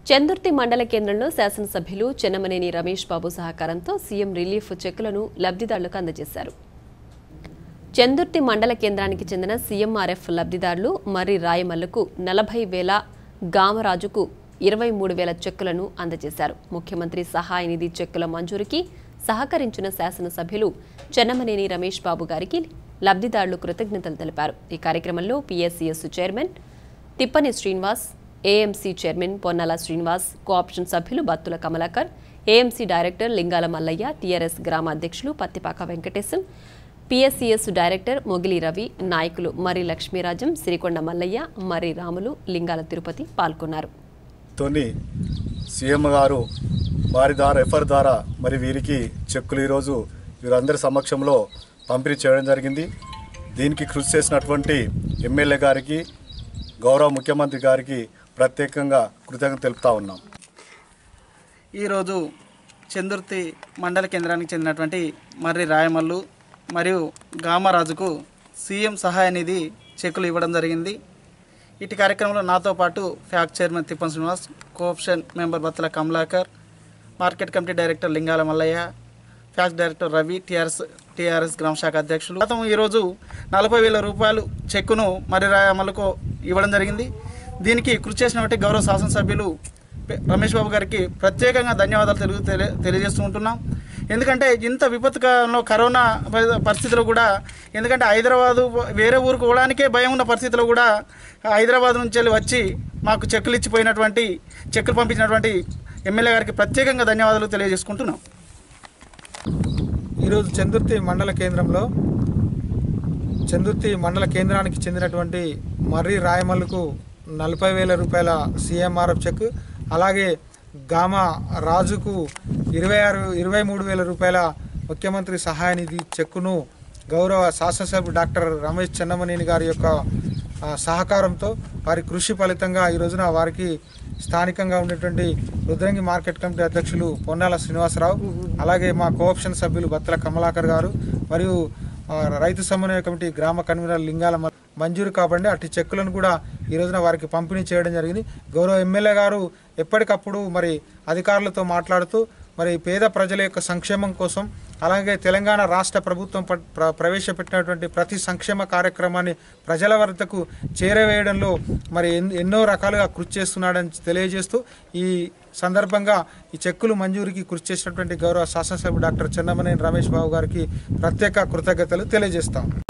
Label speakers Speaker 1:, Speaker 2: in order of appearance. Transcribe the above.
Speaker 1: చందుర్తి మండల కేంద్రంలో శాసనసభ్యులు చెన్నమనేని రమేష్ బాబు సహకారంతో సీఎం రిలీఫ్ చెక్కులను లబ్ధిదారులకు అందజేశారు చందుర్తి మండల కేంద్రానికి చెందిన సీఎంఆర్ఎఫ్ లబ్ధిదారులు మర్రి రాయమల్లుకు నలభై వేల గామరాజుకు ఇరవై మూడు వేల చెక్కులను అందజేశారు ముఖ్యమంత్రి సహాయ నిధి చెక్కుల మంజూరుకి సహకరించిన శాసనసభ్యులు చెన్నమనేని రమేష్ బాబు గారికి లబ్ధిదారులు కృతజ్ఞతలు తెలిపారు ఈ కార్యక్రమంలో PSCS chairman Tippani Srinivas AMC chairman Ponnala Srinivas co-option సభ్యులు Battula Kamalakar AMC director Lingala Mallaiah TRS గ్రామ అధ్యక్షులు పత్తిపాక వెంకటేశం పిఎస్సిఎస్ డైరెక్టర్ మొగిలి రవి నాయకులు మరి లక్ష్మీరాజం సిరికొండ మల్లయ్య మరి రాములు లింగాల తిరుపతి పాల్గొన్నారు
Speaker 2: తోని సీఎం గారు వారి ద్వారా ఎఫర్ ద్వారా మరి వీరికి చెక్కులు ఈరోజు వీరందరి సమక్షంలో పంపిణీ చేయడం జరిగింది దీనికి కృషి చేసినటువంటి ఎమ్మెల్యే గారికి గౌరవ ముఖ్యమంత్రి గారికి ప్రత్యేకంగా కృతజ్ఞత తెలుపుతా ఉన్నాం
Speaker 3: ఈరోజు చందుర్తి మండల కేంద్రానికి చెందినటువంటి మర్రి రాయమల్లు మరియు గామరాజుకు సీఎం సహాయ నిధి చెక్కులు ఇవ్వడం జరిగింది ఇటు కార్యక్రమంలో నాతో పాటు ఫ్యాక్ట్ chairman Tippan Srinivas cooption member Battala Kamalakar market committee director Lingala Mallaiah ఫ్యాక్ట్ డైరెక్టర్ రవి టీఆర్ఎస్ టీఆర్ఎస్ గ్రామ శాఖ అధ్యక్షులు గతం ఈరోజు నలభై వేల రూపాయలు చెక్కును మర్రి రాయమల్లుకు ఇవ్వడం జరిగింది దీనికి కృషి చేసినటువంటి గౌరవ శాసనసభ్యులు పె- రమేష్ బాబు గారికి ప్రత్యేకంగా ధన్యవాదాలు తెలుగు తెలియ తెలియజేస్తూ ఉంటున్నాం ఎందుకంటే ఇంత విపత్తుకాలంలో కరోనా పరి- పరిస్థితిలో కూడా ఎందుకంటే హైదరాబాదు వేరే ఊరికి పోవడానికే భయం ఉన్న పరిస్థితిలో కూడా హైదరాబాద్ నుంచి వెళ్ళి వచ్చి మాకు చెక్కులు ఇచ్చిపోయినటువంటి చెక్కులు పంపించినటువంటి ఎమ్మెల్యే గారికి ప్రత్యేకంగా ధన్యవాదాలు తెలియజేసుకుంటున్నాం
Speaker 4: ఈరోజు చందుర్తి మండల కేంద్రంలో చందుర్తి మండల కేంద్రానికి చెందినటువంటి మర్రి రాయమల్లుకు నలభై వేల రూపాయల సీఎంఆర్ఎఫ్ చెక్ అలాగే గామ రాజుకు ఇరవై ఆరు ఇరవై మూడు వేల రూపాయల ముఖ్యమంత్రి సహాయ నిధి చెక్కును గౌరవ శాసనసభ్యుడు డాక్టర్ రమేష్ చెన్నమనేని గారి యొక్క ఆ, సహకారంతో వారి కృషి ఫలితంగా ఈ రోజున వారికి స్థానికంగా ఉండేటువంటి రుద్రంగి మార్కెట్ కమిటీ అధ్యక్షులు పొన్నాల శ్రీనివాసరావు అలాగే మా కోఆప్షన్ సభ్యులు బత్తల కమలాకర్ గారు మరియు ఆ, రైతు సమన్వయ కమిటీ గ్రామ కన్వీనర్ లింగాల మ- మంజూరు కాబట్టి అట్టి చెక్కులను కూడా ఈ రోజున వారికి పంపిణీ చేయడం జరిగింది గౌరవ ఎమ్మెల్యే గారు ఎప్పటికప్పుడు మరి అధికారులతో మాట్లాడుతూ మరి పేద ప్రజల యొక్క సంక్షేమం కోసం అలాగే తెలంగాణ రాష్ట్ర ప్రభుత్వం ప- ప్ర- ప్రవేశపెట్టినటువంటి ప్రతి సంక్షేమ కార్యక్రమాన్ని ప్రజల వద్దకు చేరవేయడంలో మరి ఎన్- ఎన్నో రకాలుగా కృషి చేస్తున్నాడని తెలియజేస్తూ ఈ సందర్భంగా ఈ చెక్కులు మంజూరికి కృషి చేసినటువంటి గౌరవ శాసనసభ్యుడు డాక్టర్ చెన్నమనేని రమేష్ బాబు గారికి ప్రత్యేక కృతజ్ఞతలు తెలియజేస్తాం